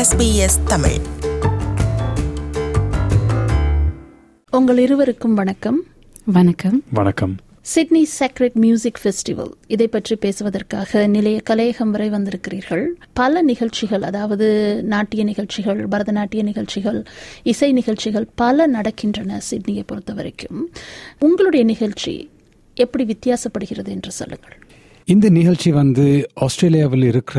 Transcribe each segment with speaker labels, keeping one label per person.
Speaker 1: SBS Tamil
Speaker 2: உங்கள் இருவருக்கும் வணக்கம்
Speaker 3: வணக்கம்
Speaker 4: வணக்கம்
Speaker 2: சிட்னி சேக்ரெட் மியூசிக் ஃபெஸ்டிவல் இதை பற்றி பேசுவதற்காக நிலைய கலையகம் வரை வந்திருக்கிறீர்கள் பல நிகழ்ச்சிகள் அதாவது நாட்டிய நிகழ்ச்சிகள் பரதநாட்டிய நிகழ்ச்சிகள் இசை நிகழ்ச்சிகள் பல நடக்கின்றன சிட்னியை பொறுத்த வரைக்கும் உங்களுடைய நிகழ்ச்சி எப்படி வித்தியாசப்படுகிறது என்று சொல்லுங்கள்
Speaker 4: இந்த நிகழ்ச்சி வந்து ஆஸ்திரேலியாவில் இருக்கிற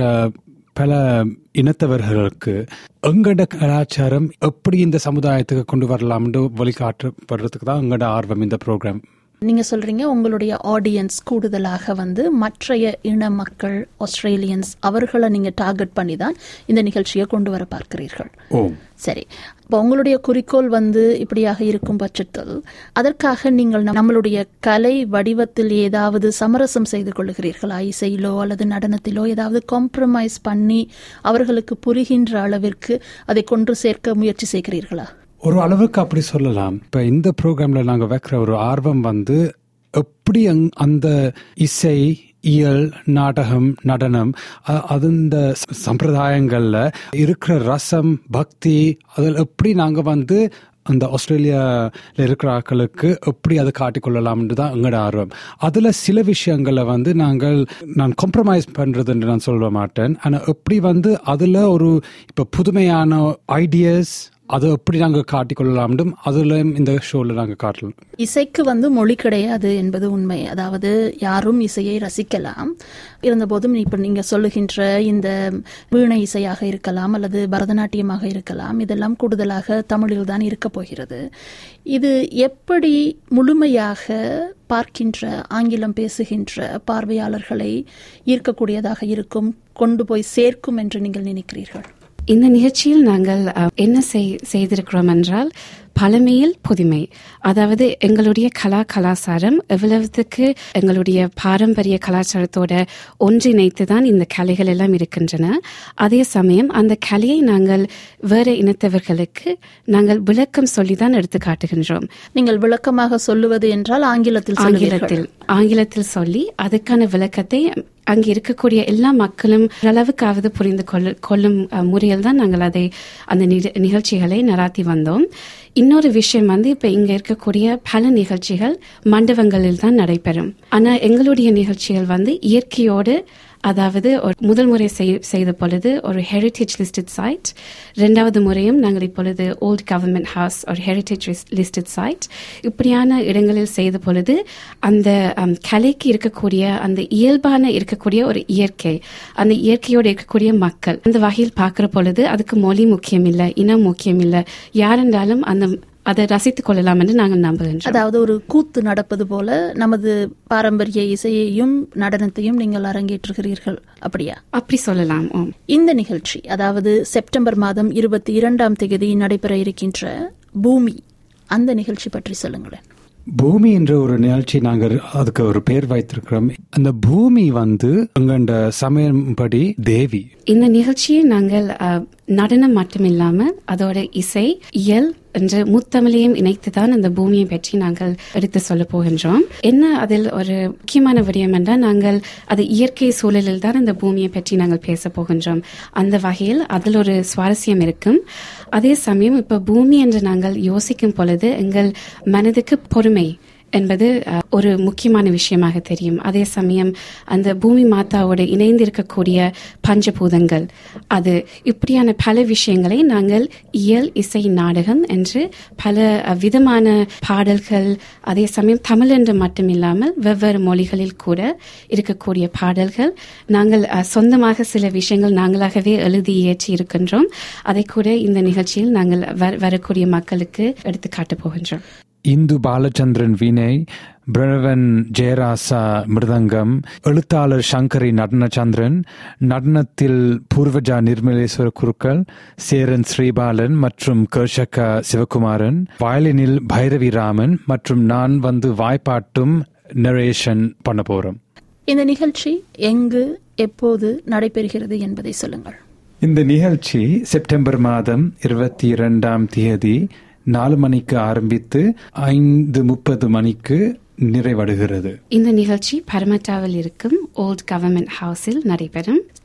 Speaker 4: பல இனத்தவர்களுக்கு எங்கட கலாச்சாரம் எப்படி இந்த சமுதாயத்துக்கு கொண்டு வரலாம்னு வழிகாட்டப்படுறதுக்கு தான் எங்கட ஆர்வம் இந்த ப்ரோக்ராம்
Speaker 2: நீங்க சொல்றீங்க உங்களுடைய ஆடியன்ஸ் கூடுதலாக வந்து மற்றைய இன மக்கள் ஆஸ்திரேலியன்ஸ் அவர்களை நீங்க டார்கெட் பண்ணி தான் இந்த நிகழ்ச்சியை கொண்டு வர பார்க்கிறீர்கள்
Speaker 4: ஓ
Speaker 2: சரி இப்போ உங்களுடைய குறிக்கோள் வந்து இப்படியாக இருக்கும் பட்சத்தில் அதற்காக நீங்கள் நம்- நம்மளுடைய கலை வடிவத்தில் ஏதாவது சமரசம் செய்து கொள்ளுகிறீர்களா இசையிலோ அல்லது நடனத்திலோ ஏதாவது காம்ப்ரமைஸ் பண்ணி அவர்களுக்கு புரிகின்ற அளவிற்கு அதை கொண்டு சேர்க்க முயற்சி செய்கிறீர்களா
Speaker 4: ஒரு அளவுக்கு அப்படி சொல்லலாம் இப்ப இந்த ப்ரோக்ராம்ல நாங்க வைக்கிற ஒரு ஆர்வம் வந்து எப்படி அங்- அந்த இசை இயல் நாடகம் நடனம் அ- அது இந்த ச- சம்பிரதாயங்கள்ல இருக்கிற ரசம் பக்தி அதில் எப்படி நாங்க வந்து அந்த ஆஸ்திரேலியாவில் இருக்கிற ஆட்களுக்கு எப்படி அதை காட்டிக்கொள்ளலாம்னு தான் எங்களோட ஆர்வம் அதில் சில விஷயங்களை வந்து நாங்கள் நான் காம்ப்ரமைஸ் பண்ணுறதுன்னு நான் சொல்ல மாட்டேன் ஆனால் எப்படி வந்து அதில் ஒரு இப்போ புதுமையான ஐடியாஸ் அதை எப்படி நாங்கள் காட்டிக்கொள்ளலாம்னு அதில் இந்த ஷோவில் நாங்கள் காட்டலாம்
Speaker 2: இசைக்கு வந்து மொழி கிடையாது என்பது உண்மை அதாவது யாரும் இசையை ரசிக்கலாம் இருந்தபோதும் இப்ப நீங்க சொல்லுகின்ற இந்த வீணை இசையாக இருக்கலாம் அல்லது பரதநாட்டியமாக இருக்கலாம் இதெல்லாம் கூடுதலாக தமிழில் தான் இருக்க போகிறது இது எப்படி முழுமையாக பார்க்கின்ற ஆங்கிலம் பேசுகின்ற பார்வையாளர்களை ஈர்க்கக்கூடியதாக இருக்கும் கொண்டு போய் சேர்க்கும் என்று நீங்கள் நினைக்கிறீர்கள்
Speaker 3: இந்த நிகழ்ச்சியில் நாங்கள் அஹ், என்ன செய்- செய்திருக்கிறோம் என்றால் பழமையில் புதுமை அதாவது எங்களுடைய கலா கலாச்சாரம் எவ்வளவுக்கு எங்களுடைய பாரம்பரிய கலாச்சாரத்தோட ஒன்றிணைத்து தான் இந்த கலைகள் எல்லாம் இருக்கின்றன அதே சமயம் அந்த கலையை நாங்கள் வேற இனத்தவர்களுக்கு நாங்கள் விளக்கம் சொல்லி தான் எடுத்து காட்டுகின்றோம்
Speaker 2: நீங்கள் விளக்கமாக சொல்லுவது என்றால் ஆங்கிலத்தில் சொல்லுவீர்கள்.
Speaker 3: ஆங்கிலத்தில் ஆங்கிலத்தில் சொல்லி அதுக்கான விளக்கத்தை அங்கே இருக்கக்கூடிய எல்லா மக்களும் அளவுக்காவது புரிந்து கொள்ள கொள்ளும் அஹ், முறையில் தான் நாங்கள் அதை அந்த நிக- நிகழ்ச்சிகளை நடாத்தி வந்தோம் இன்னொரு விஷயம் வந்து இப்ப இங்க இருக்கக்கூடிய பல நிகழ்ச்சிகள் மண்டபங்களில் தான் நடைபெறும் ஆனா எங்களுடைய நிகழ்ச்சிகள் வந்து இயற்கையோடு அதாவது ஒரு முதல் முறை செய்- செய்த பொழுது ஒரு ஹெரிட்டேஜ் லிஸ்டட் சைட் ரெண்டாவது முறையும் நாங்கள் இப்பொழுது ஓல்ட் கவர்மெண்ட் ஹவுஸ் ஒரு ஹெரிட்டேஜ் லிஸ்டட் சைட் இப்படியான இடங்களில் செய்த பொழுது அந்த அம், கலைக்கு இருக்கக்கூடிய அந்த இயல்பான இருக்கக்கூடிய ஒரு இயற்கை அந்த இயற்கையோடு இருக்கக்கூடிய மக்கள் அந்த வகையில் பார்க்கிற பொழுது அதுக்கு மொழி முக்கியம் இல்லை இனம் முக்கியம் இல்லை யாரென்றாலும் அந்த அதை ரசித்துக் கொள்ளலாம் என்று நாங்கள் நம்புகின்றோம்
Speaker 2: அதாவது ஒரு கூத்து நடப்பது போல நமது பாரம்பரிய இசையையும் நடனத்தையும் நீங்கள் அரங்கேற்றுகிறீர்கள் அப்படியா
Speaker 3: அப்படி சொல்லலாம் ஆம்.
Speaker 2: இந்த நிகழ்ச்சி அதாவது செப்டம்பர் மாதம் இருபத்தி இரண்டாம் தேதி நடைபெற இருக்கின்ற பூமி அந்த நிகழ்ச்சி பற்றி சொல்லுங்களேன்
Speaker 4: பூமி என்ற ஒரு நிகழ்ச்சி நாங்கள் அதுக்கு ஒரு பேர் வைத்திருக்கிறோம் அந்த பூமி வந்து எங்கண்ட சமயம்படி தேவி
Speaker 3: இந்த நிகழ்ச்சியை நாங்கள் அஹ், நடனம் மட்டுமில்லாம அதோட இசை இயல் என்ற முத்தமிழையும் இணைத்துதான் அந்த பூமியை பற்றி நாங்கள் எடுத்து சொல்ல போகின்றோம் என்ன அதில் ஒரு முக்கியமான விடயம் என்றால் நாங்கள் அது இயற்கை சூழலில் தான் அந்த பூமியை பற்றி நாங்கள் பேச போகின்றோம் அந்த வகையில் அதில் ஒரு சுவாரஸ்யம் இருக்கும் அதே சமயம் இப்ப பூமி என்று நாங்கள் யோசிக்கும் பொழுது எங்கள் மனதுக்கு பொறுமை என்பது அஹ், ஒரு முக்கியமான விஷயமாக தெரியும் அதே சமயம் அந்த பூமி மாதாவோடு இணைந்து இருக்கக்கூடிய பஞ்சபூதங்கள் அது இப்படியான பல விஷயங்களை நாங்கள் இயல் இசை நாடகம் என்று பல அஹ், விதமான பாடல்கள் அதே சமயம் தமிழ் என்று மட்டுமில்லாமல் வெவ்வேறு மொழிகளில் கூட இருக்கக்கூடிய பாடல்கள் நாங்கள் அஹ், சொந்தமாக சில விஷயங்கள் நாங்களாகவே எழுதி இயற்றி இருக்கின்றோம் அதை கூட இந்த நிகழ்ச்சியில் நாங்கள் வர- வரக்கூடிய மக்களுக்கு எடுத்து காட்டப் போகின்றோம்
Speaker 4: இந்து பாலச்சந்திரன் வீணை பிரணவன் ஜெயராசா மிருதங்கம் எழுத்தாளர் சங்கரி நடனச்சந்திரன் நடனத்தில் பூர்வஜா நிர்மலேஸ்வர குருக்கள் சேரன் ஸ்ரீபாலன் மற்றும் கர்ஷகா சிவகுமாரன் வயலினில் பைரவி ராமன் மற்றும் நான் வந்து வாய்ப்பாட்டும் நரேஷன் பண்ண போறோம்
Speaker 2: இந்த நிகழ்ச்சி எங்கு எப்போது நடைபெறுகிறது என்பதை சொல்லுங்கள்
Speaker 4: இந்த நிகழ்ச்சி செப்டம்பர் மாதம் இருபத்தி இரண்டாம் தேதி நாலு மணிக்கு ஆரம்பித்து ஐந்து முப்பது மணிக்கு நிறைவடைகிறது
Speaker 3: இந்த நிகழ்ச்சி பரமட்டாவில் இருக்கும் ஓல்ட் கவர்மெண்ட் ஹவுஸில் நடைபெறும்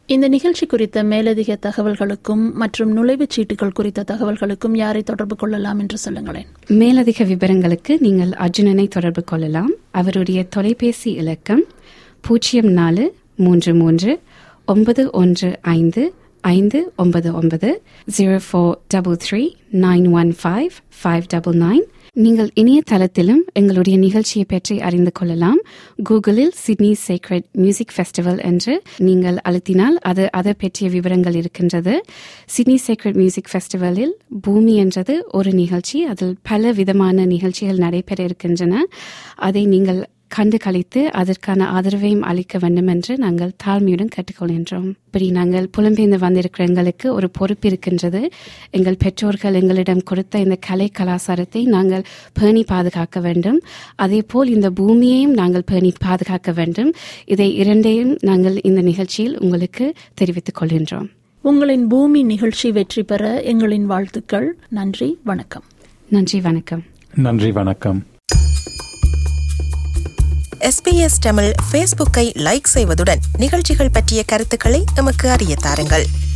Speaker 2: இந்த நிகழ்ச்சி குறித்த மேலதிக தகவல்களுக்கும் மற்றும் நுழைவுச் சீட்டுகள் குறித்த தகவல்களுக்கும் யாரை தொடர்பு கொள்ளலாம் என்று சொல்லுங்களேன்
Speaker 3: மேலதிக விவரங்களுக்கு நீங்கள் அர்ஜுனனை தொடர்பு கொள்ளலாம் அவருடைய தொலைபேசி இலக்கம் பூஜ்ஜியம் நாலு மூன்று மூன்று ஒன்பது ஒன்று ஐந்து ஐந்து ஒன்பது ஒன்பது zero four double three nine one five five double nine நீங்கள் இணையதளத்திலும் எங்களுடைய நிகழ்ச்சியை பற்றி அறிந்து கொள்ளலாம் கூகுளில் சிட்னி சீக்ரெட் மியூசிக் ஃபெஸ்டிவல் என்று நீங்கள் அழுத்தினால் அது அதை பற்றிய விவரங்கள் இருக்கின்றது சிட்னி சீக்ரெட் மியூசிக் ஃபெஸ்டிவலில் பூமி என்றது ஒரு நிகழ்ச்சி அதில் பல விதமான நிகழ்ச்சிகள் நடைபெற இருக்கின்றன அதை நீங்கள் கண்டு கழித்து அதற்கான ஆதரவையும் அளிக்க வேண்டும் என்று நாங்கள் தாழ்மையுடன் கேட்டுக்கொள்கின்றோம் இப்படி நாங்கள் புலம்பெயர்ந்து வந்திருக்கிற எங்களுக்கு ஒரு பொறுப்பு இருக்கின்றது எங்கள் பெற்றோர்கள் எங்களிடம் கொடுத்த இந்த கலை கலாச்சாரத்தை நாங்கள் பேணி பாதுகாக்க வேண்டும் அதே போல் இந்த பூமியையும் நாங்கள் பேணி பாதுகாக்க வேண்டும் இதை இரண்டையும் நாங்கள் இந்த நிகழ்ச்சியில் உங்களுக்கு தெரிவித்துக் கொள்கின்றோம்
Speaker 2: உங்களின் பூமி நிகழ்ச்சி வெற்றி பெற எங்களின் வாழ்த்துக்கள் நன்றி வணக்கம்
Speaker 3: நன்றி வணக்கம்
Speaker 4: நன்றி வணக்கம்
Speaker 1: எஸ்பிஎஸ் தமிழ் ஃபேஸ்புக்கை லைக் செய்வதுடன் நிகழ்ச்சிகள் பற்றிய கருத்துக்களை எமக்கு அறிய தாருங்கள்